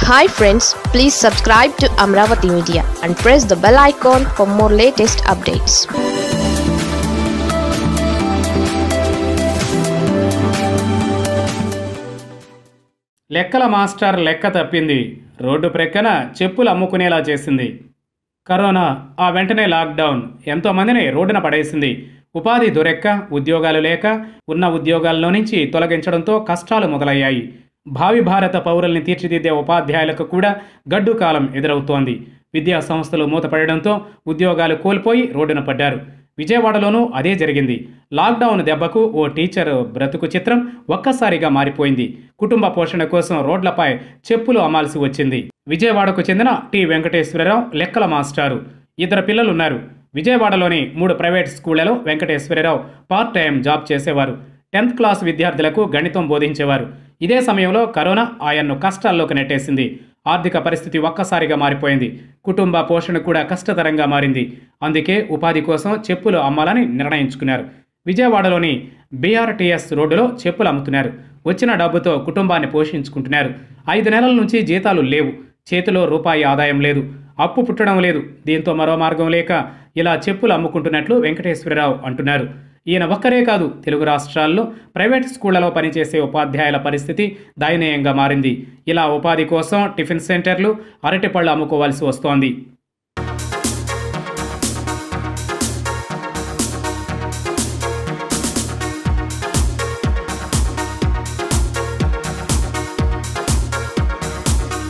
hi friends please subscribe to Amaravati media and press the bell icon for more latest updates లెక్కల master లెక్క తప్పింది road ప్రక్కన చెప్పులు అమ్ముకునేలా చేసింది కరోనా ఆ వెంటనే లాక్డౌన్ ఎంతోమందిని రోడ్డున పడేసింది ఉపాధి దొరెక్క ఉద్యోగాలు లేక ఉన్న ఉద్యోగాల్లో నుంచి తొలగించడంతో కష్టాలు మొదలయ్యాయి భావి భారత పౌరుల్ని తీర్చిదిద్దే ఉపాధ్యాయులకు కూడా గడ్డు కాలం ఎదురవుతోంది విద్యా సంస్థలు మూతపడడంతో ఉద్యోగాలు కోల్పోయి రోడ్డున పడ్డారు విజయవాడలోనూ అదే జరిగింది లాక్డౌన్ దెబ్బకు ఓ టీచర్ బ్రతుకు చిత్రం ఒక్కసారిగా మారిపోయింది కుటుంబ పోషణ కోసం రోడ్లపై చెప్పులు అమ్మాల్సి వచ్చింది విజయవాడకు చెందిన టి వెంకటేశ్వరరావు లెక్కల మాస్టారు ఇద్దరు పిల్లలున్నారు విజయవాడలోని మూడు ప్రైవేట్ స్కూళ్లలో వెంకటేశ్వరరావు పార్ట్ టైం జాబ్ చేసేవారు టెన్త్ క్లాస్ విద్యార్థులకు గణితం బోధించేవారు ఇదే సమయంలో కరోనా ఆయన్ను కష్టాల్లోకి నెట్టేసింది ఆర్థిక పరిస్థితి ఒక్కసారిగా మారిపోయింది కుటుంబ పోషణ కూడా కష్టతరంగా మారింది అందుకే ఉపాధి కోసం చెప్పులు అమ్మాలని నిర్ణయించుకున్నారు విజయవాడలోని బీఆర్టీఎస్ రోడ్డులో చెప్పులు అమ్ముతున్నారు వచ్చిన డబ్బుతో కుటుంబాన్ని పోషించుకుంటున్నారు ఐదు నెలల నుంచి జీతాలు లేవు చేతిలో రూపాయి ఆదాయం లేదు అప్పు పుట్టడం లేదు దీంతో మరో మార్గం లేక ఇలా చెప్పులు అమ్ముకుంటున్నట్లు వెంకటేశ్వరరావు అంటున్నారు ఈయన ఒక్కరే కాదు తెలుగు రాష్ట్రాల్లో ప్రైవేట్ స్కూళ్లలో పనిచేసే ఉపాధ్యాయుల పరిస్థితి దయనీయంగా మారింది ఇలా ఉపాధి కోసం టిఫిన్ సెంటర్లు అరటిపళ్ళు అమ్ముకోవాల్సి వస్తోంది